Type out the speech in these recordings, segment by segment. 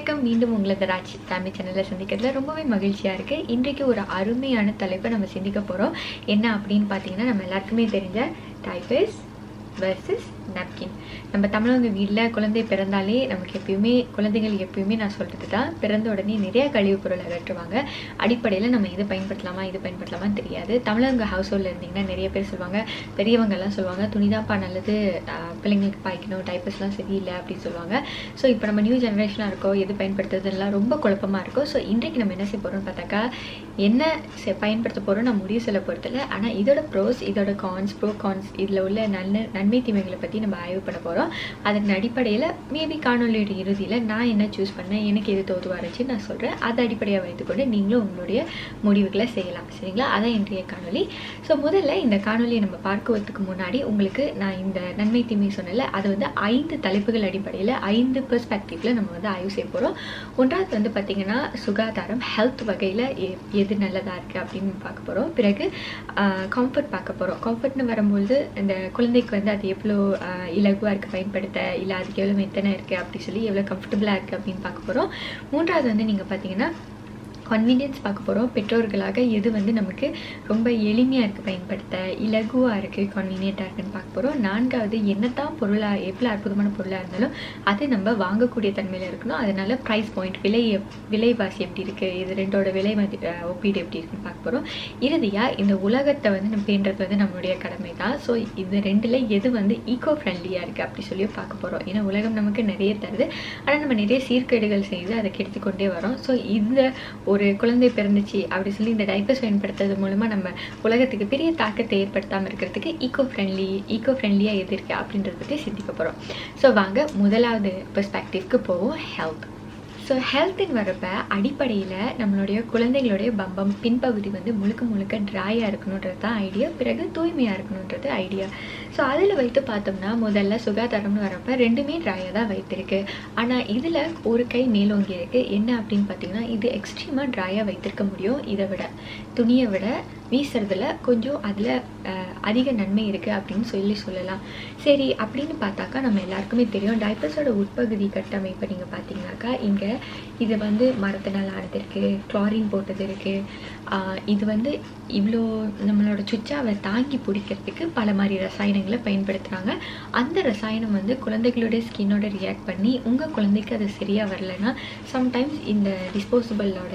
வணக்கம் மீண்டும் உங்களது ராஜ் ஃபேமிலி சேனலில் சந்திக்கிறதுல ரொம்பவே மகிழ்ச்சியாக இருக்குது இன்றைக்கு ஒரு அருமையான தலைப்பை நம்ம சிந்திக்க போகிறோம் என்ன அப்படின்னு பார்த்தீங்கன்னா நம்ம எல்லாருக்குமே தெரிஞ்ச டைபஸ் வெர்சஸ் napkin நம்ம தமிழவங்க வீட்டில் குழந்தை பிறந்தாலே நமக்கு எப்பயுமே குழந்தைகள் எப்பயுமே நான் சொல்கிறது தான் பிறந்த உடனே நிறைய கழிவு பொருள் அகற்றுவாங்க அடிப்படையில் நம்ம இது பயன்படுத்தலாமா இது பயன்படுத்தலாமான்னு தெரியாது தமிழவங்க ஹவுஸ் ஹோல்டில் இருந்தீங்கன்னா நிறைய பேர் சொல்லுவாங்க பெரியவங்கெல்லாம் சொல்லுவாங்க துணிதாப்பா நல்லது ஆஹ் பிள்ளைங்களுக்கு பாய்க்கணும் டைப்பர்ஸ்லாம் சரியில்லை அப்படின்னு சொல்லுவாங்க ஸோ இப்போ நம்ம நியூ ஜெனரேஷனாக இருக்கோம் எது பயன்படுத்துறதுலாம் ரொம்ப குழப்பமாக இருக்கும் ஸோ இன்றைக்கு நம்ம என்ன செய்ய போகிறோம்னு பார்த்தாக்கா என்ன செ- பயன்படுத்த போகிறோம் நான் முடிவு சொல்ல போகிறதில்ல ஆனால் இதோட ப்ரோஸ் இதோட கான்ஸ் ப்ரோ கான்ஸ் இதில் உள்ள நல்ல நன்மை தீமைகளை பற்றி நம்ம ஆய்வு பண்ண போகிறோம் அதன் அடிப்படையில் மேபி காணொலியோட இறுதியில் நான் என்ன சூஸ் பண்ணேன் எனக்கு எது தோதுவாக இருந்துச்சு நான் சொல்கிறேன் அதை அடிப்படையாக வைத்துக்கொண்டு நீங்களும் உங்களுடைய முடிவுகளை செய்யலாம் சரிங்களா அதான் இன்றைய காணொலி ஸோ முதல்ல இந்த காணொலியை நம்ம பார்க்குவதற்கு முன்னாடி உங்களுக்கு நான் இந்த நன்மை தீமை சொன்னல அது வந்து ஐந்து தலைப்புகள் அடிப்படையில் ஐந்து பெர்ஸ்பெக்டிவ்ல நம்ம வந்து ஆய்வு செய்ய போகிறோம் ஒன்றாவது வந்து பார்த்திங்கன்னா சுகாதாரம் ஹெல்த் வகையில் எது நல்லதாக இருக்குது அப்படின்னு பார்க்க போகிறோம் பிறகு கம்ஃபர்ட் பார்க்க போகிறோம் கம்ஃபர்ட்னு வரும்போது இந்த குழந்தைக்கு வந்து அது எவ்வளோ இலகுவாக இருக்குது பயன்படுத்த இல்லை அதுக்கு எவ்வளோ மெத்தனை இருக்குது அப்படி சொல்லி எவ்வளோ கம்ஃபர்டபுளாக இருக்குது அப்படின்னு பார்க்க போகிறோம் மூன்றாவது வந்து நீங்கள் பார்த்தீங்கன்னா கன்வீனியன்ஸ் பார்க்க போகிறோம் பெற்றோர்களாக எது வந்து நமக்கு ரொம்ப எளிமையாக இருக்குது பயன்படுத்த இலகுவாக இருக்குது கன்வீனியண்ட்டாக இருக்குன்னு பார்க்க போகிறோம் நான்காவது என்னத்தான் பொருளாக எவ்வளோ அற்புதமான பொருளாக இருந்தாலும் அது நம்ம வாங்கக்கூடிய தன்மையில் இருக்கணும் அதனால ப்ரைஸ் பாயிண்ட் விலை எப்- விலைவாசி எப்படி இருக்குது இது ரெண்டோட விலை மதி அஹ் ஒப்பீடு எப்படி இருக்குன்னு பார்க்க போகிறோம் இறுதியாக இந்த உலகத்தை வந்து நம்ம பேண்டது வந்து நம்மளுடைய கடமை தான் ஸோ இந்த ரெண்டில் எது வந்து ஈகோ ஃப்ரெண்ட்லியாக இருக்குது அப்படி சொல்லி பார்க்க போகிறோம் ஏன்னா உலகம் நமக்கு நிறைய தருது ஆனால் நம்ம நிறைய சீர்கேடுகள் செய்து அதை கெடுத்துக்கொண்டே வரோம் ஸோ இந்த ஒரு குழந்தை பிறந்துச்சு அப்படி சொல்லி இந்த டைப்பர்ஸ் பயன்படுத்துறது மூலமாக நம்ம உலகத்துக்கு பெரிய தாக்கத்தை ஏற்படுத்தாமல் இருக்கிறதுக்கு ஈகோ ஃப்ரெண்ட்லி ஈகோ ஃப்ரெண்ட்லியாக எது இருக்குது அப்படின்றத பற்றி சிந்திக்க போகிறோம் ஸோ வாங்க முதலாவது பெர்ஸ்பெக்டிவ்க்கு போவோம் ஹெல்த் ஸோ ஹெல்த்துன்னு வரப்ப அடிப்படையில் நம்மளுடைய குழந்தைகளுடைய பம்பம் பின்பகுதி வந்து முழுக்க முழுக்க ட்ராயாக இருக்கணுன்றது தான் ஐடியா பிறகு தூய்மையாக இருக்கணுன்றது ஐடியா ஸோ அதில் வைத்து பார்த்தோம்னா முதல்ல சுகாதாரம்னு வரப்ப ரெண்டுமே ட்ராயாக தான் வைத்திருக்கு ஆனால் இதில் ஒரு கை மேலோங்கி இருக்கு என்ன அப்படின்னு பார்த்தீங்கன்னா இது எக்ஸ்ட்ரீமாக ட்ராயாக வைத்திருக்க முடியும் இதை விட துணியை விட வீசுறதுல கொஞ்சம் அதில் அதிக நன்மை இருக்குது அப்படின்னு சொல்லி சொல்லலாம் சரி அப்படின்னு பார்த்தாக்கா நம்ம எல்லாருக்குமே தெரியும் டைப்பர்ஸோட உட்பகுதி கட்டமைப்பை நீங்கள் பார்த்தீங்கன்னாக்கா இங்கே இது வந்து மரத்தினால் ஆனது இருக்குது குளோரின் போட்டது இருக்குது இது வந்து இவ்வளோ நம்மளோட சுச்சாவை தாங்கி பிடிக்கிறதுக்கு பல மாதிரி ரசாயனங்களை பயன்படுத்துகிறாங்க அந்த ரசாயனம் வந்து குழந்தைகளுடைய ஸ்கின்னோட ரியாக்ட் பண்ணி உங்கள் குழந்தைக்கு அது சரியாக வரலைன்னா சம்டைம்ஸ் இந்த டிஸ்போசபிளோட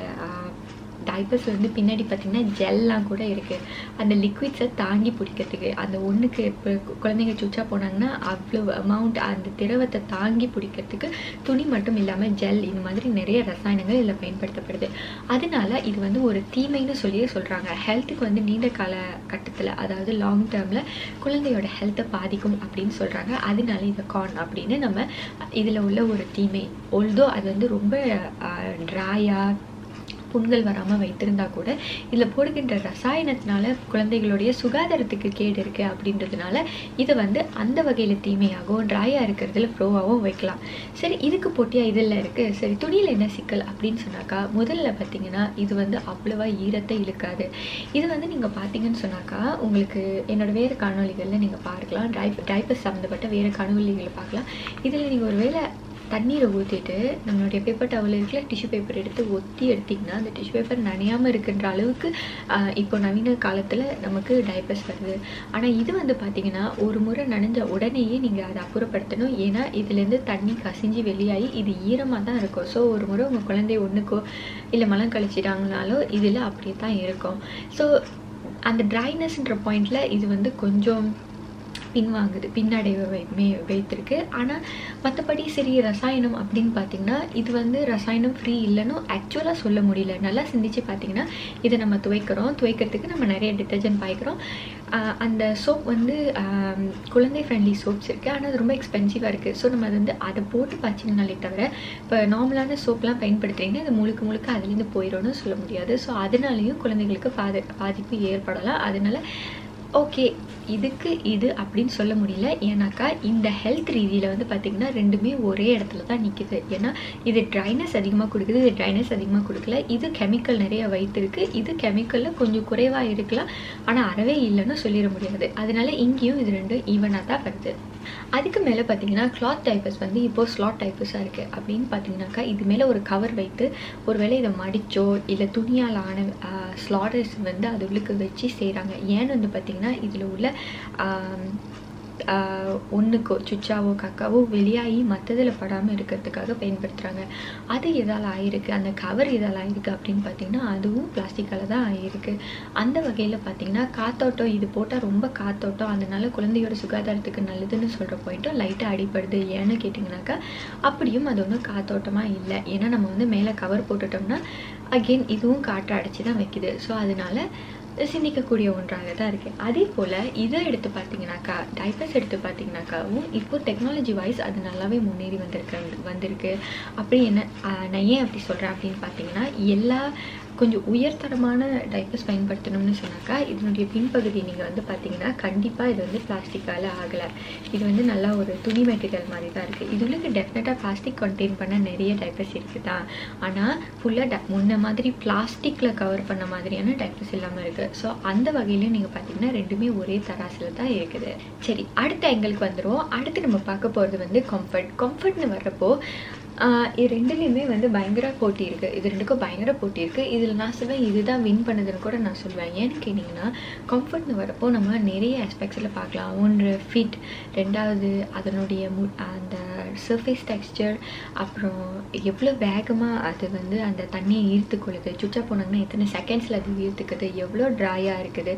டைப்பர்ஸ் வந்து பின்னாடி பார்த்தீங்கன்னா ஜெல்லாம் கூட இருக்குது அந்த லிக்விட்ஸை தாங்கி பிடிக்கிறதுக்கு அந்த ஒன்றுக்கு இப்போ குழந்தைங்க சுச்சா போனாங்கன்னா அவ்வளோ அமௌண்ட் அந்த திரவத்தை தாங்கி பிடிக்கிறதுக்கு துணி மட்டும் இல்லாமல் ஜெல் இந்த மாதிரி நிறைய ரசாயனங்கள் இதில் பயன்படுத்தப்படுது அதனால இது வந்து ஒரு தீமைன்னு சொல்லி சொல்கிறாங்க ஹெல்த்துக்கு வந்து நீண்ட கால கட்டத்தில் அதாவது லாங் டேர்மில் குழந்தையோட ஹெல்த்தை பாதிக்கும் அப்படின்னு சொல்கிறாங்க அதனால இதை கான் அப்படின்னு நம்ம இதில் உள்ள ஒரு தீமை ஒல்தோ அது வந்து ரொம்ப ட்ராயாக புண்கள் வராமல் வைத்திருந்தா கூட இதில் போடுகின்ற ரசாயனத்தினால குழந்தைகளுடைய சுகாதாரத்துக்கு கேடு இருக்குது அப்படின்றதுனால இது வந்து அந்த வகையில் தீமையாகவும் ட்ராயாக இருக்கிறதுல ப்ரோவாகவும் வைக்கலாம் சரி இதுக்கு போட்டியாக இதில் இருக்குது சரி துணியில் என்ன சிக்கல் அப்படின்னு சொன்னாக்கா முதல்ல பார்த்தீங்கன்னா இது வந்து அவ்வளவா ஈரத்தை இழுக்காது இது வந்து நீங்கள் பார்த்தீங்கன்னு சொன்னாக்கா உங்களுக்கு என்னோட வேறு காணொளிகளில் நீங்கள் பார்க்கலாம் ட்ரை டைப்பர்ஸ் சம்மந்தப்பட்ட வேறு காணொளிகளை பார்க்கலாம் இதில் நீங்கள் ஒரு வேளை தண்ணீரை ஊற்றிட்டு நம்மளுடைய பேப்பர் டவல் இருக்குல்ல டிஷ்யூ பேப்பர் எடுத்து ஒத்தி எடுத்திங்கன்னா அந்த டிஷ்யூ பேப்பர் நனையாமல் இருக்கின்ற அளவுக்கு ஆஹ், இப்போ நவீன காலத்தில் நமக்கு டைப்பர்ஸ் வருது ஆனால் இது வந்து பார்த்தீங்கன்னா ஒரு முறை நனைஞ்ச உடனேயே நீங்கள் அதை அப்புறப்படுத்தணும் ஏன்னா இதுலேருந்து தண்ணி கசிஞ்சு வெளியாகி இது ஈரமாக தான் இருக்கும் ஸோ ஒரு முறை உங்கள் குழந்தை ஒன்றுக்கோ இல்லை மலம் கழிச்சிட்டாங்கனாலோ இதில் அப்படியே தான் இருக்கும் ஸோ அந்த ட்ரைனஸ்ன்ற பாயிண்டில் இது வந்து கொஞ்சம் பின்வாங்குது பின்னடைவை வை மே வைத்திருக்கு ஆனால் மற்றபடி சரி ரசாயனம் அப்படின்னு பார்த்தீங்கன்னா இது வந்து ரசாயனம் ஃப்ரீ இல்லைன்னு ஆக்சுவலாக சொல்ல முடியல நல்லா சிந்திச்சு பார்த்தீங்கன்னா இதை நம்ம துவைக்கிறோம் துவைக்கிறதுக்கு நம்ம நிறைய டிட்டர்ஜென்ட் பாய்க்கிறோம் ஆஹ் அந்த சோப் வந்து ஆம், குழந்தை ஃப்ரெண்ட்லி சோப்ஸ் இருக்குது ஆனால் அது ரொம்ப எக்ஸ்பென்சிவாக இருக்குது ஸோ நம்ம அது வந்து அதை போட்டு பாய்ச்சினாலே தவிர இப்போ நார்மலான சோப்லாம் பயன்படுத்துறீங்கன்னா அது முழுக்க முழுக்க அதுலேருந்து போயிடும்னு சொல்ல முடியாது ஸோ அதனாலேயும் குழந்தைகளுக்கு பாதி பாதிப்பு ஏற்படலாம் அதனால ஓகே இதுக்கு இது அப்படின்னு சொல்ல முடியல ஏன்னாக்கா இந்த ஹெல்த் ரீதியில் வந்து பார்த்திங்கன்னா ரெண்டுமே ஒரே இடத்துல தான் நிற்கிது ஏன்னா இது ட்ரைனஸ் அதிகமாக கொடுக்குது இது ட்ரைனஸ் அதிகமாக கொடுக்கல இது கெமிக்கல் நிறைய வைத்திருக்கு இது கெமிக்கலில் கொஞ்சம் குறைவாக இருக்கலாம் ஆனால் அறவே இல்லைன்னு சொல்லிட முடியாது அதனால இங்கேயும் இது ரெண்டும் ஈவனாக தான் வருது அதுக்கு மேலே பார்த்தீங்கன்னா கிளாத் டைப்பர்ஸ் வந்து இப்போது ஸ்லாட் டைப்பர்ஸாக இருக்குது அப்படின்னு பார்த்தீங்கன்னாக்கா இது மேலே ஒரு கவர் வைத்து ஒருவேளை இதை மடிச்சோ இல்லை துணியால் ஆன ஸ்லாடர்ஸ் வந்து அது உள்ளுக்கு வச்சு செய்கிறாங்க ஏன்னு வந்து பார்த்திங்கன்னா இதில் உள்ள ஒன்றுக்கோ சுச்சாவோ கக்காவோ வெளியாகி மற்றதில் படாமல் இருக்கிறதுக்காக பயன்படுத்துகிறாங்க அது எதால் ஆயிருக்கு அந்த கவர் எதால் ஆயிருக்கு அப்படின்னு பார்த்தீங்கன்னா அதுவும் பிளாஸ்டிக்கால் தான் ஆயிருக்கு அந்த வகையில் பார்த்தீங்கன்னா காத்தோட்டம் இது போட்டால் ரொம்ப காத்தோட்டம் அதனால குழந்தையோட சுகாதாரத்துக்கு நல்லதுன்னு சொல்கிற பாயிண்ட்டும் லைட்டாக அடிப்படுது ஏன்னு கேட்டிங்கனாக்கா அப்படியும் அது ஒன்றும் காத்தோட்டமாக இல்லை ஏன்னா நம்ம வந்து மேலே கவர் போட்டுட்டோம்னா அகெயின் இதுவும் காற்றை அடைச்சி தான் வைக்குது ஸோ அதனால சிந்திக்கக்கூடிய ஒன்றாக தான் இருக்குது அதே போல் இதை எடுத்து பார்த்தீங்கன்னாக்கா டைப்பர்ஸ் எடுத்து பார்த்தீங்கன்னாக்காவும் இப்போ டெக்னாலஜி வைஸ் அது நல்லாவே முன்னேறி வந்திருக்கு வந்திருக்கு அப்படி என்ன நான் ஏன் அப்படி சொல்கிறேன் அப்படின்னு பார்த்தீங்கன்னா எல்லா கொஞ்சம் உயர்தரமான டைப்பர்ஸ் பயன்படுத்தணும்னு சொன்னாக்கா இதனுடைய பின்பகுதி நீங்கள் வந்து பார்த்தீங்கன்னா கண்டிப்பாக இது வந்து பிளாஸ்டிக்கால் ஆகலை இது வந்து நல்லா ஒரு துணி மெட்டீரியல் மாதிரி தான் இருக்குது இதுக்கு டெஃபினட்டாக பிளாஸ்டிக் கண்டெயின் பண்ண நிறைய டைப்பர்ஸ் இருக்குது தான் ஆனால் ஃபுல்லாக ட முன்ன மாதிரி பிளாஸ்டிக்கில் கவர் பண்ண மாதிரியான டைப்பர்ஸ் இல்லாமல் இருக்குது ஸோ அந்த வகையிலையும் நீங்கள் பார்த்தீங்கன்னா ரெண்டுமே ஒரே தராசில் தான் இருக்குது சரி அடுத்த எங்களுக்கு வந்துடும் அடுத்து நம்ம பார்க்க போகிறது வந்து கம்ஃபர்ட் கம்ஃபர்ட்னு வர்றப்போ இது ரெண்டுலேயுமே வந்து பயங்கர போட்டி இருக்குது இது ரெண்டுக்கும் பயங்கர போட்டி இருக்குது இதில் நான் சொல்வேன் இதுதான் வின் பண்ணுதுன்னு கூட நான் சொல்வேன் ஏன்னு கேட்டிங்கன்னா கம்ஃபர்ட்னு வரப்போ நம்ம நிறைய ஆஸ்பெக்ட்ஸில் பார்க்கலாம் ஒன்று ஃபிட் ரெண்டாவது அதனுடைய மு அந்த சர்ஃபேஸ் டெக்ஸ்டர் அப்புறம் எவ்வளோ வேகமாக அது வந்து அந்த தண்ணியை ஈர்த்து கொள்ளுது சுச்சா போனாங்கன்னா எத்தனை செகண்ட்ஸில் அது ஈர்த்துக்குது எவ்வளோ ட்ராயாக இருக்குது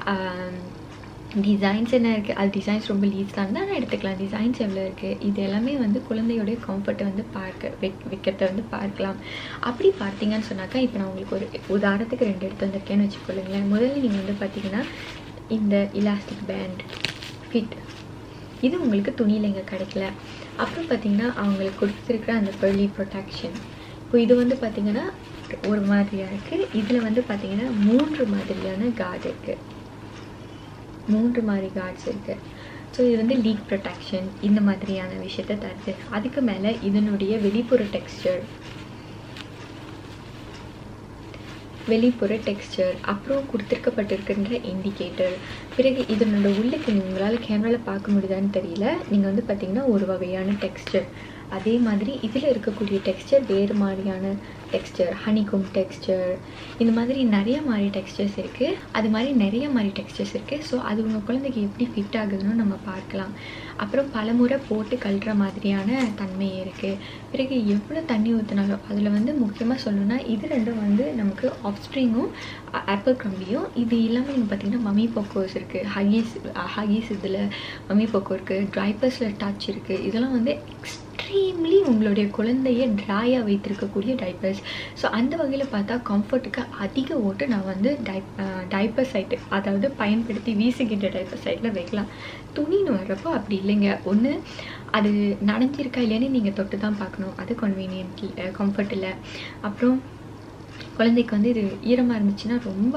டிசைன்ஸ் என்ன இருக்குது அது டிசைன்ஸ் ரொம்ப லீஸ் தான் தான் எடுத்துக்கலாம் டிசைன்ஸ் எவ்வளோ இருக்குது இது எல்லாமே வந்து குழந்தையோடைய கம்ஃபர்ட்டை வந்து பார்க்க வைக் வைக்கிறத வந்து பார்க்கலாம் அப்படி பார்த்தீங்கன்னு சொன்னாக்கா இப்போ நான் உங்களுக்கு ஒரு உதாரணத்துக்கு ரெண்டு எடுத்து வந்திருக்கேன்னு வச்சுக்கொள்ளுங்களேன் முதல்ல நீங்கள் வந்து பார்த்தீங்கன்னா இந்த இலாஸ்டிக் பேண்ட் ஃபிட் இது உங்களுக்கு துணியில் இங்கே கிடைக்கல அப்புறம் பார்த்தீங்கன்னா அவங்களுக்கு கொடுத்துருக்குற அந்த பெர்லி ப்ரொடெக்ஷன் இப்போ இது வந்து பார்த்திங்கன்னா ஒரு மாதிரியாக இருக்குது இதில் வந்து பார்த்திங்கன்னா மூன்று மாதிரியான கார்டு இருக்குது மூன்று மாதிரி கார்ட்ஸ் இருக்குது ஸோ இது வந்து லீக் ப்ரொடெக்ஷன் இந்த மாதிரியான விஷயத்த தருது அதுக்கு மேலே இதனுடைய வெளிப்புற டெக்ஸ்டர் வெளிப்புற டெக்ஸ்டர் அப்புறம் கொடுத்துருக்கப்பட்டிருக்கின்ற இண்டிகேட்டர் பிறகு இதனோட உள்ளுக்கு உங்களால் கேமராவில் பார்க்க முடியுதான்னு தெரியல நீங்கள் வந்து பார்த்தீங்கன்னா ஒரு வகையான டெக்ஸ்டர் அதே மாதிரி இதில் இருக்கக்கூடிய டெக்ஸ்டர் வேறு மாதிரியான டெக்ஸ்டர் ஹனிகும் டெக்ஸ்டர் இந்த மாதிரி நிறைய மாதிரி டெக்ஸ்டர்ஸ் இருக்குது அது மாதிரி நிறைய மாதிரி டெக்ஸ்டர்ஸ் இருக்குது ஸோ அது உங்கள் குழந்தைக்கு எப்படி ஃபிட் ஆகுதுன்னு நம்ம பார்க்கலாம் அப்புறம் பலமுறை போட்டு கழுற மாதிரியான தன்மை இருக்குது பிறகு எவ்வளோ தண்ணி ஊற்றினாலும் அதில் வந்து முக்கியமாக சொல்லணும்னா இது ரெண்டும் வந்து நமக்கு ஆஃப்ஸ்ப்ரிங்கும் ஆப்பிள் க்ரம்பியும் இது இல்லாமல் நீங்கள் பார்த்தீங்கன்னா மம்மி போக்கோஸ் இருக்குது ஹகீஸ் ஹகீஸ் இதில் மம்மி போக்கோ இருக்குது ட்ரைப்பர்ஸில் டச் இருக்குது இதெல்லாம் வந்து எக்ஸ்ட்ரீம்லி உங்களுடைய குழந்தைய ட்ராயாக வைத்திருக்கக்கூடிய டைப்பர்ஸ் ஸோ அந்த வகையில் பார்த்தா கம்ஃபர்ட்டுக்கு அதிக ஓட்டு நான் வந்து டைப் டைப்பர் சைட்டு அதாவது பயன்படுத்தி வீசுகின்ற டைப்பர் சைட்டில் வைக்கலாம் துணின்னு வர்றப்போ அப்படி இல்லைங்க ஒன்று அது நனைஞ்சிருக்கா இல்லையான்னு நீங்கள் தொட்டு தான் பார்க்கணும் அது கன்வீனியன்ட் கம்ஃபர்ட் இல்லை அப்புறம் குழந்தைக்கு வந்து இது ஈரமாக இருந்துச்சுன்னா ரொம்ப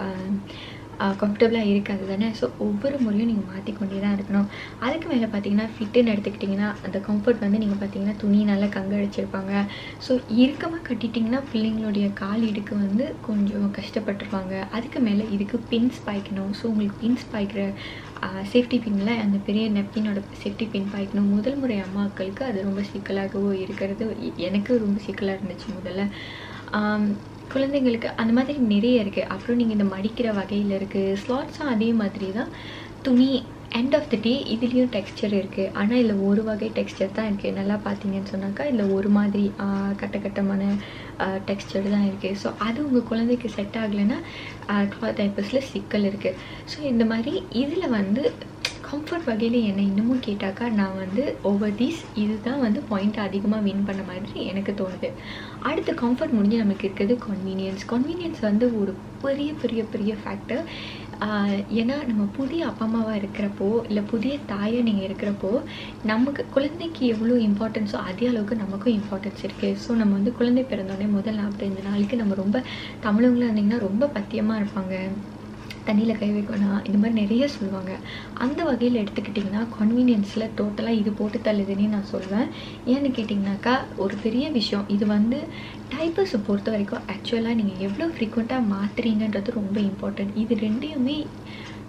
கம்ஃபர்டபுளாக இருக்காது தானே ஸோ ஒவ்வொரு முறையும் நீங்கள் மாற்றிக்கொண்டே தான் இருக்கணும் அதுக்கு மேலே பார்த்தீங்கன்னா ஃபிட்டுன்னு எடுத்துக்கிட்டிங்கன்னா அந்த கம்ஃபர்ட் வந்து நீங்கள் பார்த்தீங்கன்னா துணி நல்லா கங்கழிச்சிருப்பாங்க ஸோ இறுக்கமாக கட்டிட்டிங்கன்னா பிள்ளைங்களுடைய கால் இடுக்கு வந்து கொஞ்சம் கஷ்டப்பட்டுருவாங்க அதுக்கு மேலே இதுக்கு பின்ஸ் பாய்க்கணும் ஸோ உங்களுக்கு பின்ஸ் பாய்க்கிற சேஃப்டி பின்னில் அந்த பெரிய நெப்கினோட சேஃப்டி பின் பாய்க்கணும் முதல் முறை அம்மாக்களுக்கு அது ரொம்ப சிக்கலாகவோ இருக்கிறது எனக்கு ரொம்ப சிக்கலாக இருந்துச்சு முதல்ல குழந்தைங்களுக்கு அந்த மாதிரி நிறைய இருக்குது அப்புறம் நீங்கள் இந்த மடிக்கிற வகையில் இருக்குது ஸ்லாட்ஸும் அதே மாதிரி தான் துணி எண்ட் ஆஃப் த டே இதுலேயும் டெக்ஸ்டர் இருக்குது ஆனால் இதில் ஒரு வகை டெக்ஸ்டர் தான் இருக்குது நல்லா பார்த்தீங்கன்னு சொன்னாக்கா இதில் ஒரு மாதிரி கட்ட கட்டமான டெக்ஸ்டர் தான் இருக்குது ஸோ அது உங்கள் குழந்தைக்கு செட் ஆகலைன்னா கிளாத் டைப்பர்ஸில் சிக்கல் இருக்குது ஸோ இந்த மாதிரி இதில் வந்து கம்ஃபர்ட் வகையில் என்னை இன்னமும் கேட்டாக்கா நான் வந்து ஓவர் தீஸ் இதுதான் வந்து பாயிண்ட் அதிகமாக வின் பண்ண மாதிரி எனக்கு தோணுது அடுத்து கம்ஃபர்ட் முடிஞ்சு நமக்கு இருக்கிறது கன்வீனியன்ஸ் கன்வீனியன்ஸ் வந்து ஒரு பெரிய பெரிய பெரிய ஃபேக்டர் ஏன்னா நம்ம புதிய அப்பா அம்மாவாக இருக்கிறப்போ இல்லை புதிய தாயாக நீங்கள் இருக்கிறப்போ நமக்கு குழந்தைக்கு எவ்வளோ இம்பார்ட்டன்ஸோ அதே அளவுக்கு நமக்கும் இம்பார்ட்டன்ஸ் இருக்குது ஸோ நம்ம வந்து குழந்தை பிறந்தோடனே முதல் நாற்பத்தஞ்சு நாளைக்கு நம்ம ரொம்ப தமிழவங்களாக இருந்திங்கன்னா ரொம்ப பத்தியமாக இருப்பாங்க தண்ணியில் கை வைக்கணும் இந்த மாதிரி நிறைய சொல்லுவாங்க அந்த வகையில் எடுத்துக்கிட்டிங்கன்னா கன்வீனியன்ஸில் டோட்டலாக இது போட்டு தள்ளுதுன்னு நான் சொல்வேன் ஏன்னு கேட்டிங்கனாக்கா ஒரு பெரிய விஷயம் இது வந்து டைப்பர்ஸை பொறுத்த வரைக்கும் ஆக்சுவலாக நீங்கள் எவ்வளோ ஃப்ரீக்வெண்ட்டாக மாற்றுறீங்கன்றது ரொம்ப இம்பார்ட்டன்ட் இது ரெண்டையுமே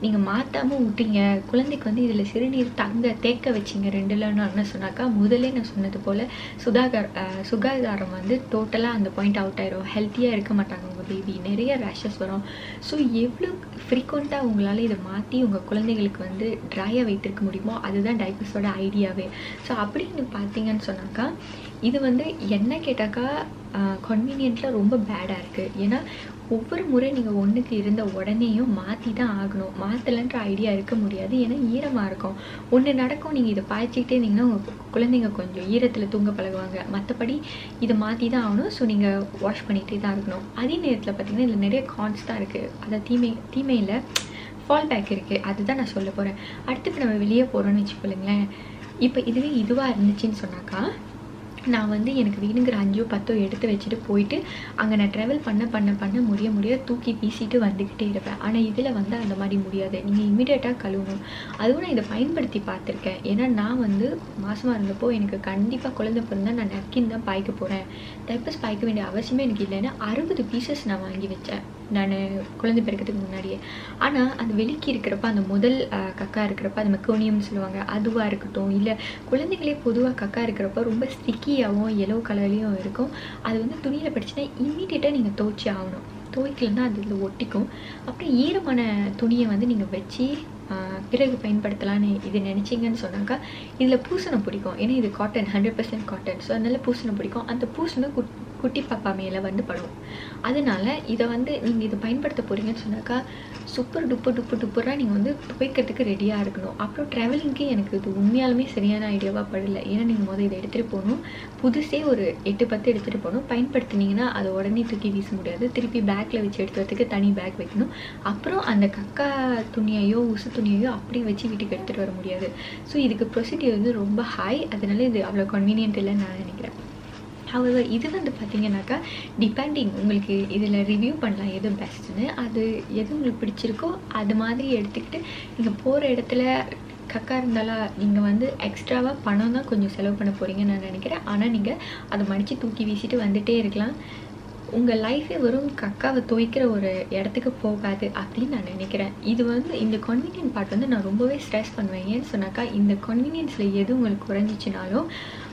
நீங்கள் மாற்றாமல் விட்டீங்க குழந்தைக்கு வந்து இதில் சிறுநீர் தங்க தேக்க வச்சிங்க ரெண்டுலன்னு என்ன சொன்னாக்கா முதல்ல நான் சொன்னது போல் சுதாகர் அஹ், சுகாதாரம் வந்து டோட்டலாக அந்த பாயிண்ட் அவுட் ஆயிரும் ஹெல்த்தியாக இருக்க மாட்டாங்க உங்கள் பேபி நிறைய ரேஷஸ் வரும் ஸோ எவ்வளோ ஃப்ரீக்வெண்ட்டாக உங்களால் இதை மாற்றி உங்கள் குழந்தைகளுக்கு வந்து ட்ரையாக வைத்திருக்க முடியுமோ அதுதான் டைப்பர்ஸோட ஐடியாவே ஸோ அப்படின்னு பார்த்தீங்கன்னு சொன்னாக்கா இது வந்து என்ன கேட்டாக்கா கன்வீனியன்ட்டில் ரொம்ப பேடாக இருக்குது ஏன்னா ஒவ்வொரு முறை நீங்கள் ஒன்றுக்கு இருந்த உடனேயும் மாற்றி தான் ஆகணும் மாற்றலைன்ற ஐடியா இருக்க முடியாது ஏன்னா ஈரமாக இருக்கும் ஒன்று நடக்கும் நீங்கள் இதை பாய்ச்சிக்கிட்டே இருந்தீங்கன்னா உங்கள் குழந்தைங்க கொஞ்சம் ஈரத்தில் தூங்க பழகுவாங்க மற்றபடி இதை மாற்றி தான் ஆகணும் ஸோ நீங்கள் வாஷ் பண்ணிகிட்டே தான் இருக்கணும் அதே நேரத்தில் பார்த்தீங்கன்னா இதில் நிறைய கான்ஸ் தான் இருக்குது அதாவது தீமை தீமையில் ஃபால் பேக் இருக்குது அதுதான் நான் சொல்ல போகிறேன் அடுத்து இப்போ நம்ம வெளியே போகிறோன்னு வச்சுக்கோங்களேன் இப்போ இதுவே இதுவாக இருந்துச்சுன்னு சொன்னாக்கா நான் வந்து எனக்கு வேணுங்கிற அஞ்சோ பத்தோ எடுத்து வச்சுட்டு போயிட்டு அங்கே நான் ட்ராவல் பண்ண பண்ண பண்ண முடிய முடிய தூக்கி வீசிட்டு வந்துக்கிட்டே இருப்பேன் ஆனால் இதில் வந்து அந்த மாதிரி முடியாது நீங்கள் இமீடியட்டாக கழுவணும் அதுவும் நான் இதை பயன்படுத்தி பார்த்துருக்கேன் ஏன்னா நான் வந்து மாசமாக இருந்தப்போ எனக்கு கண்டிப்பாக குழந்தை பிறந்தா நான் நப்கின் தான் பாய்க்க போகிறேன் டைப்பர்ஸ் பாய்க்க வேண்டிய அவசியமே எனக்கு இல்லைன்னா அறுபது பீசஸ் நான் வாங்கி வச்சேன் நான் குழந்தை பிறக்கிறதுக்கு முன்னாடியே ஆனால் அந்த வெளிக்கி இருக்கிறப்ப அந்த முதல் அஹ், கக்கா இருக்கிறப்ப அந்த மெக்கோனியம்னு சொல்லுவாங்க அதுவாக இருக்கட்டும் இல்லை குழந்தைகளே பொதுவாக கக்கா இருக்கிறப்ப ரொம்ப ஸ்டிக்கியாகவும் எல்லோ கலர்லேயும் இருக்கும் அது வந்து துணியில் படிச்சுன்னா இம்மீடியட்டாக நீங்கள் துவைச்சி ஆகணும் துவைக்கலன்னா அது இதில் ஒட்டிக்கும் அப்புறம் ஈரமான துணியை வந்து நீங்கள் வச்சு ஆஹ், பிறகு பயன்படுத்தலான்னு இது நினச்சிங்கன்னு சொன்னாக்கா இதில் பூசணம் பிடிக்கும் ஏன்னா இது cotton hundred percent cotton so அதனால பூசணம் பிடிக்கும் அந்த பூசணம் குட் குட்டி பாப்பா மேலே வந்து படும் அதனால இதை வந்து நீங்கள் இதை பயன்படுத்த போகிறீங்கன்னு சொன்னாக்கா சூப்பர் டுப்பு டுப்பு டுப்புறாக நீங்கள் வந்து துவைக்கிறதுக்கு ரெடியாக இருக்கணும் அப்புறம் ட்ராவலிங்க்கு எனக்கு இது உண்மையாலுமே சரியான ஐடியாவாக படல ஏன்னா நீங்கள் முதல் இதை எடுத்துகிட்டு போகணும் புதுசே ஒரு எட்டு பத்து எடுத்துகிட்டு போகணும் பயன்படுத்தினீங்கன்னா அதை உடனே தூக்கி வீச முடியாது திருப்பி பேக்கில் வச்சு எடுத்து வரதுக்கு தனி பேக் வைக்கணும் அப்புறம் அந்த கக்கா துணியையோ உசு துணியையோ அப்படியே வச்சு வீட்டுக்கு எடுத்துகிட்டு வர முடியாது ஸோ இதுக்கு ப்ரொசீடியர் வந்து ரொம்ப ஹை அதனால இது அவ்வளோ கன்வீனியன்ட் இல்லைன்னு நான் நினைக்கிறேன் however இது வந்து பார்த்தீங்கன்னாக்கா டிபெண்டிங் உங்களுக்கு இதில் ரிவ்யூ பண்ணலாம் எது பெஸ்ட்டுன்னு அது எது உங்களுக்கு பிடிச்சிருக்கோ அது மாதிரி எடுத்துக்கிட்டு நீங்கள் போகிற இடத்துல கக்கா இருந்தாலும் நீங்கள் வந்து எக்ஸ்ட்ராவாக பணம் தான் கொஞ்சம் செலவு பண்ண போகிறீங்கன்னு நான் நினைக்கிறேன் ஆனால் நீங்கள் அதை மடித்து தூக்கி வீசிட்டு வந்துட்டே இருக்கலாம் உங்கள் லைஃபே வெறும் கக்காவை துவைக்கிற ஒரு இடத்துக்கு போகாது அப்படின்னு நான் நினைக்கிறேன் இது வந்து இந்த கன்வீனியன்ட் பார்ட் வந்து நான் ரொம்பவே ஸ்ட்ரெஸ் பண்ணுவேன் ஏன்னு சொன்னாக்கா இந்த கன்வீனியன்ஸில் எது உங்களுக்கு குறைஞ்சிச்சினாலும்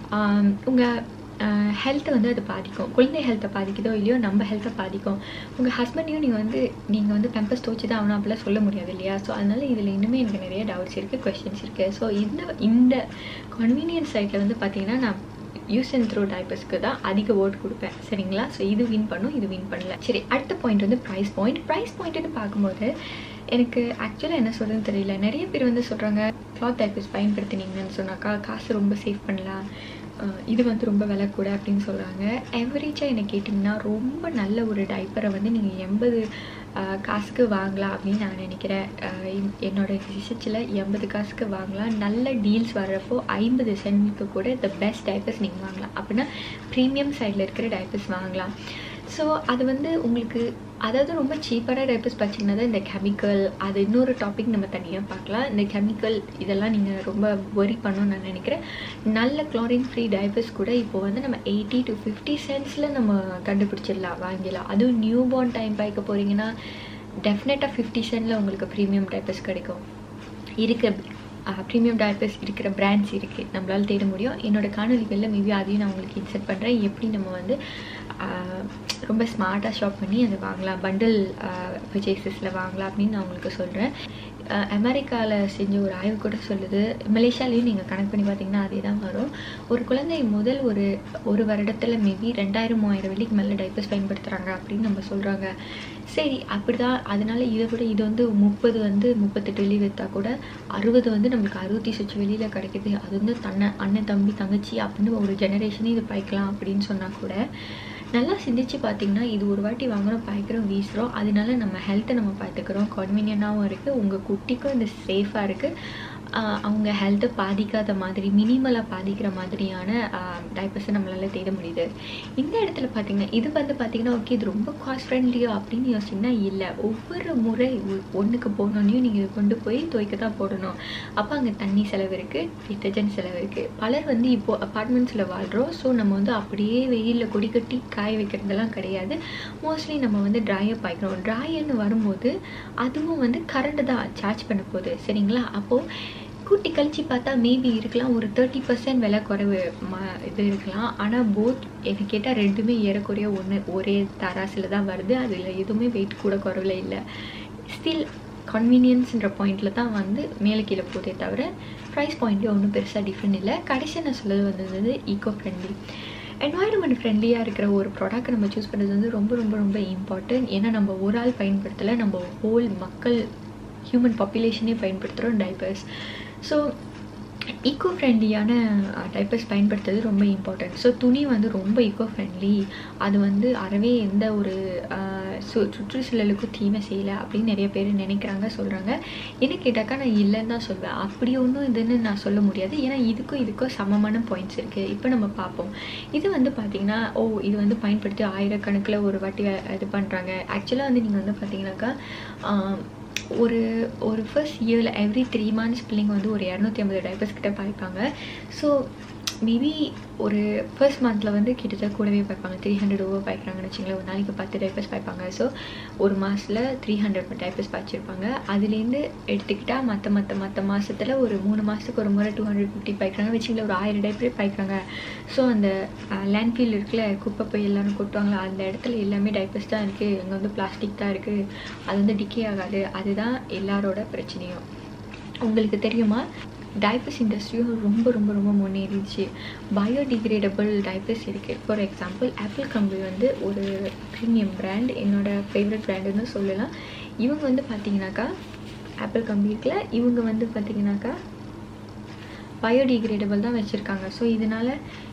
உங்கள் ஹெல்த்தை வந்து அது பாதிக்கும் குழந்தை ஹெல்த்தை பாதிக்குதோ இல்லையோ நம்ம ஹெல்த்தை பாதிக்கும் உங்கள் ஹஸ்பண்டையும் நீங்கள் வந்து நீங்கள் வந்து பெம்பர்ஸ் துவச்சி தான் ஆகணும் அப்படிலாம் சொல்ல முடியாது இல்லையா ஸோ அதனால இதில் இன்னுமே எனக்கு நிறைய டவுட்ஸ் இருக்குது கொஸ்டின்ஸ் இருக்குது ஸோ இந்த இந்த கன்வீனியன்ஸ் சைட்டில் வந்து பார்த்தீங்கன்னா நான் யூஸ் அண்ட் த்ரோ டைப்பர்ஸ்க்கு தான் அதிக ஓட் கொடுப்பேன் சரிங்களா ஸோ இது வின் பண்ணும் இது வின் பண்ணல சரி அடுத்த பாயிண்ட் வந்து ப்ரைஸ் பாயிண்ட் ப்ரைஸ் பாயிண்ட்னு பார்க்கும்போது எனக்கு ஆக்சுவலாக என்ன சொல்கிறதுன்னு தெரியல நிறைய பேர் வந்து சொல்கிறாங்க கிளாத் டைப்பர்ஸ் பயன்படுத்தினீங்கன்னு சொன்னாக்கா காசு ரொம்ப சேவ் பண்ணலாம் அஹ் இது வந்து ரொம்ப விலை கூட அப்படின்னு சொல்கிறாங்க எவரேஜாக என்ன கேட்டிங்கன்னா ரொம்ப நல்ல ஒரு டைப்பரை வந்து நீங்கள் எண்பது காசுக்கு வாங்கலாம் அப்படின்னு நான் நினைக்கிறேன் அஹ் என்- என்னோட ரிசர்ச்சில் எண்பது காசுக்கு வாங்கலாம் நல்ல டீல்ஸ் வர்றப்போ ஐம்பது சென்ட்டுக்கு கூட த பெஸ்ட் டைப்பர்ஸ் நீங்கள் வாங்கலாம் அப்படின்னா ப்ரீமியம் சைடில் இருக்கிற டைப்பர்ஸ் வாங்கலாம் ஸோ அது வந்து உங்களுக்கு அதாவது ரொம்ப சீப்பான டைப்பர்ஸ் பார்த்தீங்கன்னா தான் இந்த கெமிக்கல் அது இன்னொரு டாபிக் நம்ம தனியாக பார்க்கலாம் இந்த கெமிக்கல் இதெல்லாம் நீங்கள் ரொம்ப worry பண்ணணும்னு நான் நினைக்கிறேன் நல்ல குளோரின் ஃப்ரீ டைப்பர்ஸ் கூட இப்போ வந்து நம்ம எயிட்டி டு ஃபிஃப்டி சென்ட்ஸில் நம்ம கண்டுபிடிச்சிடலாம் வாங்கிடலாம் அதுவும் நியூ பார்ன் டைம் பார்க்க போகிறீங்கன்னா டெஃபினட்டாக ஃபிஃப்டி சென்டில் உங்களுக்கு ப்ரீமியம் டைப்பர்ஸ் கிடைக்கும் இருக்கிற ப்ரீமியம் டைப்பர்ஸ் இருக்கிற பிராண்ட்ஸ் இருக்குது நம்மளால் தேட முடியும் என்னோட காணொலிகளில் மேபி அதையும் நான் உங்களுக்கு இன்செர்ட் பண்ணுறேன் எப்படி நம்ம வந்து ஆஹ், ரொம்ப ஸ்மார்ட்டாக ஷாப் பண்ணி அதை வாங்கலாம் பண்டில் பர்ச்சேசஸில் வாங்கலாம் அப்படின்னு நான் உங்களுக்கு சொல்கிறேன் அமெரிக்காவில் செஞ்ச ஒரு ஆய்வு கூட சொல்லுது மலேசியாலையும் நீங்கள் கணக்கு பண்ணி பார்த்தீங்கன்னா அதே தான் வரும் ஒரு குழந்தை முதல் ஒரு ஒரு வருடத்தில் மேபி ரெண்டாயிரம் மூவாயிரம் வெள்ளிக்கு மேலே டைப்பர்ஸ் பயன்படுத்துகிறாங்க அப்படின்னு நம்ம சொல்கிறாங்க சரி அப்படிதான் அதனால இதை விட இது வந்து முப்பது வந்து முப்பத்தெட்டு வெளி விற்றா கூட அறுபது வந்து நம்மளுக்கு அறுபத்தி சொச்சு வெளியில் கிடைக்குது அது வந்து தன்னை அண்ணன் தம்பி தங்கச்சி அப்படின்னு ஒரு ஜெனரேஷனே இது பாய்க்கலாம் அப்படின்னு சொன்னால் கூட நல்லா சிந்திச்சு பார்த்தீங்கன்னா இது ஒரு வாட்டி வாங்குறோம் பாய்க்கிறோம் வீசுகிறோம் அதனால நம்ம ஹெல்த்தை நம்ம பார்த்துக்கிறோம் கன்வீனியன்ட்டாகவும் இருக்குது உங்கள் குட்டிக்கும் இது சேஃபாக இருக்குது ஆஹ் அவங்க ஹெல்த்தை பாதிக்காத மாதிரி மினிமலாக பாதிக்கிற மாதிரியான டைப்பர்ஸை நம்மளால் தேட முடியுது இந்த இடத்துல பார்த்தீங்கன்னா இது வந்து பார்த்தீங்கன்னா ஓகே இது ரொம்ப காஸ்ட் ஃப்ரெண்ட்லியோ அப்படின்னு யோசிச்சிங்கன்னா இல்லை ஒவ்வொரு முறை ஒன்றுக்கு போனோன்னையும் நீங்கள் இதை கொண்டு போய் துவைக்க தான் போடணும் அப்போ அங்கே தண்ணி செலவு இருக்குது டிட்டர்ஜென்ட் செலவு இருக்குது பலர் வந்து இப்போது அப்பார்ட்மெண்ட்ஸில் வாழ்கிறோம் ஸோ நம்ம வந்து அப்படியே வெயிலில் கொடி கட்டி காய வைக்கிறதெல்லாம் கிடையாது மோஸ்ட்லி நம்ம வந்து ட்ராயர் பாய்க்கிறோம் ட்ராயர்னு வரும்போது அதுவும் வந்து கரண்ட் தான் சார்ஜ் பண்ண போகுது சரிங்களா அப்போது கூட்டி கழிச்சு பார்த்தா மேபி இருக்கலாம் ஒரு தேர்ட்டி பர்சன்ட் விலை குறைவு ம இது இருக்கலாம் ஆனால் போத் எனக்கு கேட்டால் ரெண்டுமே ஏறக்குறைய ஒன்று ஒரே தராசில் தான் வருது அதில் எதுவுமே வெயிட் கூட குறைவில் இல்லை ஸ்டில் கன்வீனியன்ஸ்ன்ற பாயிண்டில் தான் வந்து மேலே கீழே போதே தவிர ப்ரைஸ் பாயிண்ட்லேயும் ஒன்றும் பெருசாக டிஃப்ரெண்ட் இல்லை கடைசியாக நான் சொல்லுது வந்தது ஈகோ ஃப்ரெண்ட்லி என்வாயர்மெண்ட் ஃப்ரெண்ட்லியாக இருக்கிற ஒரு ப்ராடக்ட் நம்ம சூஸ் பண்ணுறது வந்து ரொம்ப ரொம்ப ரொம்ப இம்பார்ட்டன்ட் ஏன்னா நம்ம ஒரு ஆள் பயன்படுத்தலை நம்ம ஹோல் மக்கள் ஹியூமன் பாப்புலேஷனே பயன்படுத்துகிறோம் டைப்பர்ஸ் ஸோ ஈக்கோ ஃப்ரெண்ட்லியான டைப்பர்ஸ் பயன்படுத்துறது ரொம்ப இம்பார்ட்டன்ட் ஸோ துணி வந்து ரொம்ப ஈக்கோ ஃப்ரெண்ட்லி அது வந்து அறவே எந்த ஒரு சு சுற்றுச்சூழலுக்கும் தீமை செய்யலை அப்படின்னு நிறைய பேர் நினைக்கிறாங்க சொல்கிறாங்க என்ன கேட்டாக்கா நான் இல்லைன்னு தான் சொல்வேன் அப்படி ஒன்றும் இதுன்னு நான் சொல்ல முடியாது ஏன்னா இதுக்கும் இதுக்கும் சமமான பாயிண்ட்ஸ் இருக்குது இப்போ நம்ம பார்ப்போம் இது வந்து பார்த்திங்கன்னா ஓ இது வந்து பயன்படுத்தி ஆயிரக்கணக்கில் ஒரு வாட்டி இது பண்ணுறாங்க ஆக்சுவலாக வந்து நீங்கள் வந்து பார்த்தீங்கன்னாக்கா ஒரு ஒரு ஃபர்ஸ்ட் இயரில் எவ்ரி த்ரீ மந்த்ஸ் பிள்ளைங்க வந்து ஒரு இரநூத்தி ஐம்பது டைப்பர்ஸ் கிட்ட பாய்ப்பாங்க ஸோ மேபி ஒரு ஃபர்ஸ்ட் மந்தில் வந்து கிட்டத்தட்ட கூடவே பாய்ப்பாங்க த்ரீ ஹண்ட்ரட் ஓவர் பாய்க்கிறாங்கன்னு வச்சுங்களேன் ஒரு நாளைக்கு பத்து டைப்பர்ஸ் பாய்ப்பாங்க ஸோ ஒரு மாதத்தில் த்ரீ ஹண்ட்ரட் டைப்பர்ஸ் பாய்ச்சிருப்பாங்க அதுலேருந்து எடுத்துக்கிட்டால் மற்ற மற்ற மற்ற மாதத்தில் ஒரு மூணு மாதத்துக்கு ஒரு முறை டூ ஹண்ட்ரட் ஃபிஃப்டி பாய்க்கிறாங்க வச்சுங்களேன் ஒரு ஆயிரம் டைப்பரே பாய்க்கிறாங்க ஸோ அந்த லேண்ட்ஃபீல் இருக்குல்ல குப்பை போய் எல்லாரும் கொட்டுவாங்களா அந்த இடத்துல எல்லாமே டைப்பர்ஸ் தான் இருக்குது அங்கே வந்து பிளாஸ்டிக் தான் இருக்குது அது வந்து டிக்கே ஆகாது அதுதான் எல்லாரோட பிரச்சனையும் உங்களுக்கு தெரியுமா டைப்பர்ஸ் இண்டஸ்ட்ரியும் ரொம்ப ரொம்ப ரொம்ப முன்னேறிடுச்சு பயோடிகிரேடபிள் டைப்பர்ஸ் இருக்குது ஃபார் எக்ஸாம்பிள் ஆப்பிள் கம்பெனி வந்து ஒரு ப்ரீமியம் பிராண்ட் என்னோடய ஃபேவரட் பிராண்டுன்னு சொல்லலாம் இவங்க வந்து பார்த்தீங்கன்னாக்கா ஆப்பிள் கம்பெனி இருக்குல்ல இவங்க வந்து பார்த்தீங்கன்னாக்கா பயோடிகிரேடபிள் தான் வச்சுருக்காங்க ஸோ இதனால்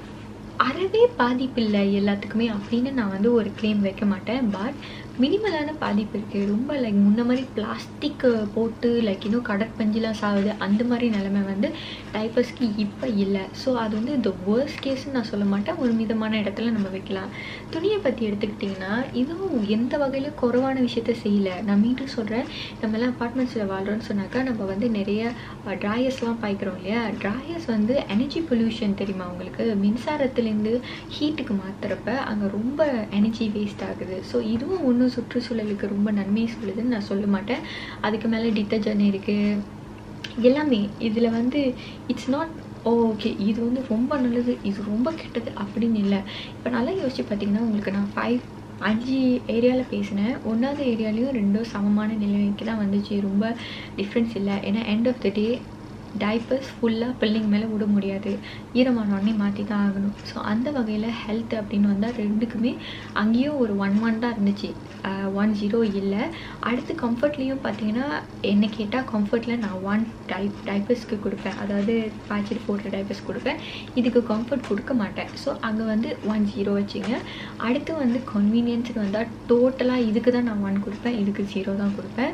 அறவே பாதிப்பு இல்லை எல்லாத்துக்குமே அப்படின்னு நான் வந்து ஒரு க்ளைம் வைக்க மாட்டேன் பட் மினிமலான பாதிப்பு இருக்குது ரொம்ப லைக் முன்ன மாதிரி பிளாஸ்டிக் போட்டு லைக் இன்னும் கடற்பஞ்சிலாம் சாகுது அந்த மாதிரி நிலமை வந்து டைப்பர்ஸ்க்கு இப்போ இல்லை ஸோ அது வந்து இந்த வேர்ஸ்ட் கேஸ்ன்னு நான் சொல்ல மாட்டேன் ஒரு மிதமான இடத்துல நம்ம வைக்கலாம் துணியை பற்றி எடுத்துக்கிட்டிங்கன்னா இதுவும் எந்த வகையிலும் குறைவான விஷயத்த செய்யலை நான் மீண்டும் சொல்கிறேன் நம்மலாம் அப்பார்ட்மெண்ட்ஸில் வாழ்கிறோன்னு சொன்னாக்கா நம்ம வந்து நிறைய ட்ராயர்ஸ்லாம் பாய்க்கிறோம் இல்லையா ட்ராயர்ஸ் வந்து எனர்ஜி பொல்யூஷன் தெரியுமா உங்களுக்கு மின்சாரத்துலேருந்து ஹீட்டுக்கு மாற்றுறப்ப அங்கே ரொம்ப எனர்ஜி வேஸ்ட் ஆகுது ஸோ இதுவும் ஒன்றும் இன்னும் சுற்றுச்சூழலுக்கு ரொம்ப நன்மையை சொல்லுதுன்னு நான் சொல்ல மாட்டேன் அதுக்கு மேலே டிட்டர்ஜென்ட் இருக்குது எல்லாமே இதில் வந்து இட்ஸ் நாட் ஓகே இது வந்து ரொம்ப நல்லது இது ரொம்ப கெட்டது அப்படின்னு இல்லை இப்போ நல்லா யோசிச்சு பார்த்தீங்கன்னா உங்களுக்கு நான் ஃபைவ் அஞ்சு ஏரியாவில் பேசினேன் ஒன்றாவது ஏரியாலையும் ரெண்டும் சமமான நிலைமைக்கு தான் வந்துச்சு ரொம்ப டிஃப்ரென்ஸ் இல்லை ஏன்னா end of the day diapers ஃபுல்லாக பிள்ளைங்க மேலே விட முடியாது ஈரமான உடனே மாற்றி தான் ஆகணும் ஸோ அந்த வகையில் ஹெல்த் அப்படின்னு வந்தால் ரெண்டுக்குமே அங்கேயும் ஒரு ஒன் ஒன் தான் இருந்துச்சு ஒன் ஜீரோ இல்லை அடுத்து கம்ஃபர்ட்லேயும் பார்த்தீங்கன்னா என்ன கேட்டால் கம்ஃபர்ட்டில் நான் ஒன் டைப் டைப்பர்ஸ்க்கு கொடுப்பேன் அதாவது பாய்ச்சிட்டு போடுற டைப்பர்ஸ் கொடுப்பேன் இதுக்கு கம்ஃபர்ட் கொடுக்க மாட்டேன் ஸோ அங்கே வந்து ஒன் ஜீரோ வச்சுங்க அடுத்து வந்து கன்வீனியன்ஸுக்கு வந்தால் டோட்டலாக இதுக்கு தான் நான் ஒன் கொடுப்பேன் இதுக்கு ஜீரோ தான் கொடுப்பேன்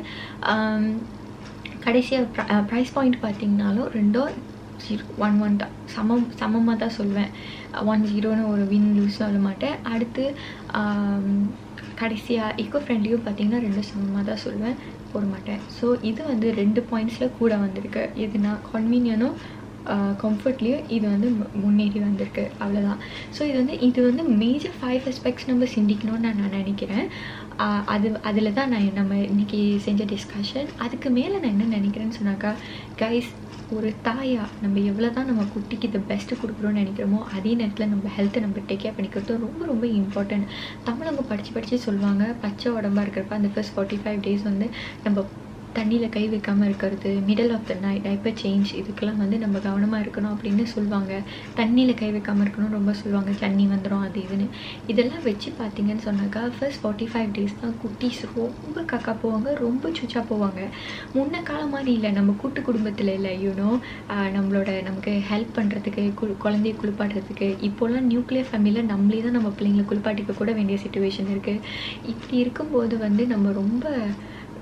கடைசியாக ப்ரைஸ் பாயிண்ட் பார்த்தீங்கனாலும் ரெண்டோ ஜீரோ ஒன் ஒன் தான் சமம் சமமாக தான் சொல்வேன் ஒன் ஜீரோன்னு ஒரு வின் லூஸ் சொல்ல மாட்டேன் அடுத்து கடைசியாக ஈக்கோ ஃப்ரெண்ட்லியும் பார்த்தீங்கன்னா ரெண்டும் சமமாக தான் சொல்வேன் போட மாட்டேன் ஸோ இது வந்து ரெண்டு பாயிண்ட்ஸில் கூட வந்திருக்கு எதுனா கன்வீனியனும் கம்ஃபர்ட்லேயும் இது வந்து முன்னேறி வந்திருக்கு அவ்வளோதான் ஸோ இது வந்து இது வந்து மேஜர் ஃபைவ் அஸ்பெக்ட்ஸ் நம்ம சிந்திக்கணும்னு நான் நான் நினைக்கிறேன் அது அதில் தான் நான் நம்ம இன்றைக்கி செஞ்ச டிஸ்கஷன் அதுக்கு மேலே நான் என்ன நினைக்கிறேன்னு சொன்னாக்கா கைஸ் ஒரு தாயா நம்ம எவ்வளோ தான் நம்ம குட்டிக்கு இந்த பெஸ்ட்டு கொடுக்குறோன்னு நினைக்கிறோமோ அதே நேரத்தில் நம்ம ஹெல்த்தை நம்ம டேக் கேர் பண்ணிக்கிறது ரொம்ப ரொம்ப இம்பார்ட்டன்ட் தமிழவங்க படித்து படித்து சொல்லுவாங்க பச்சை உடம்பாக இருக்கிறப்ப அந்த ஃபர்ஸ்ட் ஃபார்ட்டி ஃபைவ் டேஸ் வந்து நம்ம தண்ணியில் கை வைக்காமல் இருக்கிறது middle of the night diaper change இதுக்கெல்லாம் வந்து நம்ம கவனமாக இருக்கணும் அப்படின்னு சொல்லுவாங்க தண்ணியில் கை வைக்காமல் இருக்கணும் ரொம்ப சொல்லுவாங்க தண்ணி வந்துடும் அது இதுன்னு இதெல்லாம் வச்சு பார்த்தீங்கன்னு சொன்னாக்கா ஃபர்ஸ்ட் ஃபார்ட்டி ஃபைவ் டேஸ் தான் குட்டீஸ் ரொம்ப கக்கா போவாங்க ரொம்ப சுச்சா போவாங்க முன்ன காலம் மாதிரி இல்லை நம்ம கூட்டு குடும்பத்தில் இல்லை யூனோ நம்மளோட நமக்கு ஹெல்ப் பண்ணுறதுக்கு கு குழந்தைய குளிப்பாட்டுறதுக்கு இப்போல்லாம் நியூக்ளியர் ஃபேமிலியில் நம்மளே தான் நம்ம பிள்ளைங்களை குளிப்பாட்டிக்க கூட வேண்டிய சுச்சுவேஷன் இருக்குது இப்படி இருக்கும்போது வந்து நம்ம ரொம்ப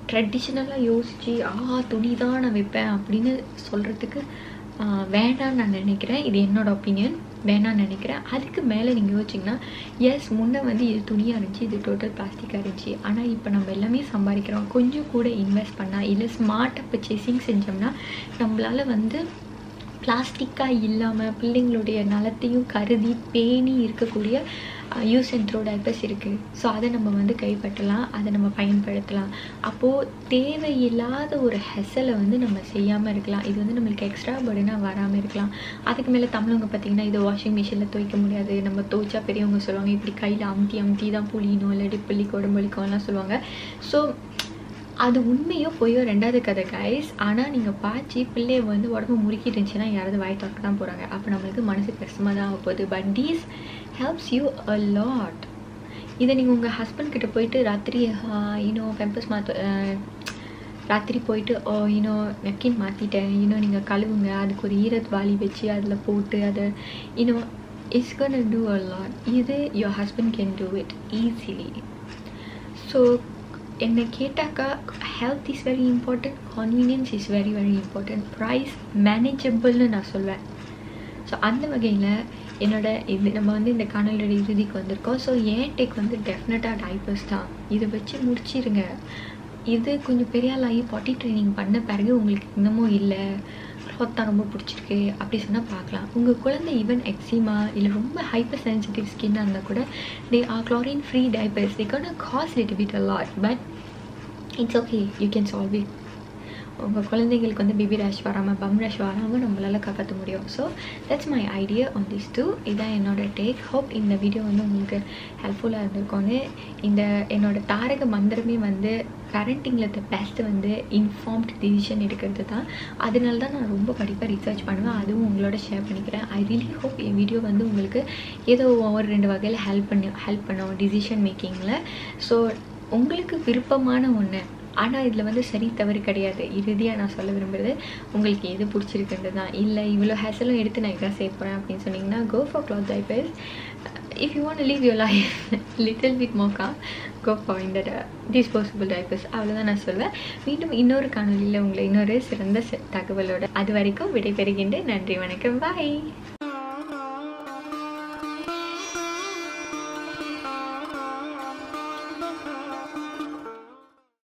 ட்ரெடிஷ்னலாக யோசித்து ஆ துணி தான் நான் வைப்பேன் அப்படின்னு சொல்கிறதுக்கு வேணான்னு நான் நினைக்கிறேன் இது என்னோட ஒப்பீனியன் வேணான்னு நினைக்கிறேன் அதுக்கு மேலே நீங்கள் யோசிச்சிங்கன்னா எஸ் முன்னே வந்து இது துணியாக இருந்துச்சு இது டோட்டல் பிளாஸ்டிக்காக இருந்துச்சு ஆனால் இப்போ நம்ம எல்லாமே சம்பாதிக்கிறோம் கொஞ்சம் கூட இன்வெஸ்ட் பண்ணால் இல்லை ஸ்மார்ட்டாக பர்ச்சேசிங் செஞ்சோம்னா நம்மளால் வந்து பிளாஸ்டிக்காக இல்லாமல் பிள்ளைங்களுடைய நலத்தையும் கருதி பேணி இருக்கக்கூடிய யூஸ் அண்ட் த்ரோ டைப்பர்ஸ் இருக்குது ஸோ அதை நம்ம வந்து கைப்பற்றலாம் அதை நம்ம பயன்படுத்தலாம் அப்போது தேவையில்லாத ஒரு ஹெசலை வந்து நம்ம செய்யாமல் இருக்கலாம் இது வந்து நம்மளுக்கு எக்ஸ்ட்ரா பர்டனாக வராமல் இருக்கலாம் அதுக்கு மேலே தமிழவங்க பார்த்திங்கன்னா இது வாஷிங் மிஷினில் துவைக்க முடியாது நம்ம துவைச்சா பெரியவங்க சொல்லுவாங்க இப்படி கையில் அமுத்தி அமுத்தி தான் புளியணும் இல்லாட்டி புள்ளி குடம்புளிக்கோலாம் சொல்லுவாங்க ஸோ அது உண்மையோ பொய்யோ ரெண்டாவது கதை கைஸ் ஆனால் நீங்கள் பாய்ச்சி பிள்ளைய வந்து உடம்பு முறுக்கிட்டு இருந்துச்சுன்னா யாராவது வாய் திறக்க தான் போகிறாங்க அப்போ நம்மளுக்கு மனசு கஷ்டமாக தான் ஆக போகுது but these helps you a lot இதை நீங்கள் உங்கள் ஹஸ்பண்ட் கிட்ட போயிட்டு ராத்திரி இன்னும் பெம்பஸ் மாற்ற ராத்திரி போயிட்டு ஓ இன்னும் நெப்கின் மாற்றிட்டேன் இன்னும் நீங்கள் கழுவுங்க அதுக்கு ஒரு ஈரத் வாளி வச்சு அதில் போட்டு அதை இன்னும் it's can do a lot இது your husband can do it easily so என்னை கேட்டாக்கா health is very important convenience is very very important price மேனேஜபிள்னு நான் சொல்வேன் ஸோ அந்த வகையில் என்னோட இது நம்ம வந்து இந்த காணொலியோட இறுதிக்கு வந்திருக்கோம் ஸோ ஏன் டேக் வந்து டெஃபினட்டாக டைப்பர்ஸ் தான் இதை வச்சு முடிச்சிருங்க இது கொஞ்சம் பெரிய ஆளாகி பாட்டி ட்ரைனிங் பண்ண பிறகு உங்களுக்கு இன்னமும் இல்லை க்ளாத் தான் ரொம்ப பிடிச்சிருக்கு அப்படி சொன்னால் பார்க்கலாம் உங்கள் குழந்தை ஈவன் எக்ஸிமா இல்லை ரொம்ப ஹைப்பர் சென்சிட்டிவ் ஸ்கின்னாக இருந்தால் கூட they are chlorine free diapers they can cost little bit a lot but it's okay you can solve it உங்கள் குழந்தைங்களுக்கு வந்து பேபி ரேஷ் வராமல் பம் ரேஷ் வராமல் நம்மளால் காப்பாற்ற முடியும் so that's my idea on this too இதான் என்னோட டேக் ஹோப் இந்த வீடியோ வந்து உங்களுக்கு ஹெல்ப்ஃபுல்லாக இருந்திருக்கும்னு இந்த என்னோட தாரக மந்திரமே வந்து பேரண்டிங்கில் த பெஸ்ட் வந்து இன்ஃபார்ம்ட் டிசிஷன் எடுக்கிறது தான் அதனால தான் நான் ரொம்ப படிப்பாக ரிசர்ச் பண்ணுவேன் அதுவும் உங்களோட ஷேர் பண்ணிக்கிறேன் ஐ ரியலி ஹோப் என் வீடியோ வந்து உங்களுக்கு ஏதோ ஒரு ரெண்டு வகையில் ஹெல்ப் பண்ணி ஹெல்ப் பண்ணும் டிசிஷன் மேக்கிங்கில் ஸோ உங்களுக்கு விருப்பமான ஒன்று ஆனால் இதில் வந்து சரி தவறு கிடையாது இறுதியாக நான் சொல்ல விரும்புகிறது உங்களுக்கு எது பிடிச்சிருக்குன்றது தான் இல்லை இவ்வளோ ஹேசலும் எடுத்து நான் இதான் செய்ய போகிறேன் அப்படின்னு சொன்னீங்கன்னா go for cloth diapers if you want leave your life little with mocha go for இந்த டிஸ்போசபிள் டைப்பர்ஸ் அவ்வளோதான் நான் சொல்வேன் மீண்டும் இன்னொரு காணொலியில் உங்களை இன்னொரு சிறந்த தகவலோட அது வரைக்கும் விடைபெறுகின்றேன் நன்றி வணக்கம் பாய்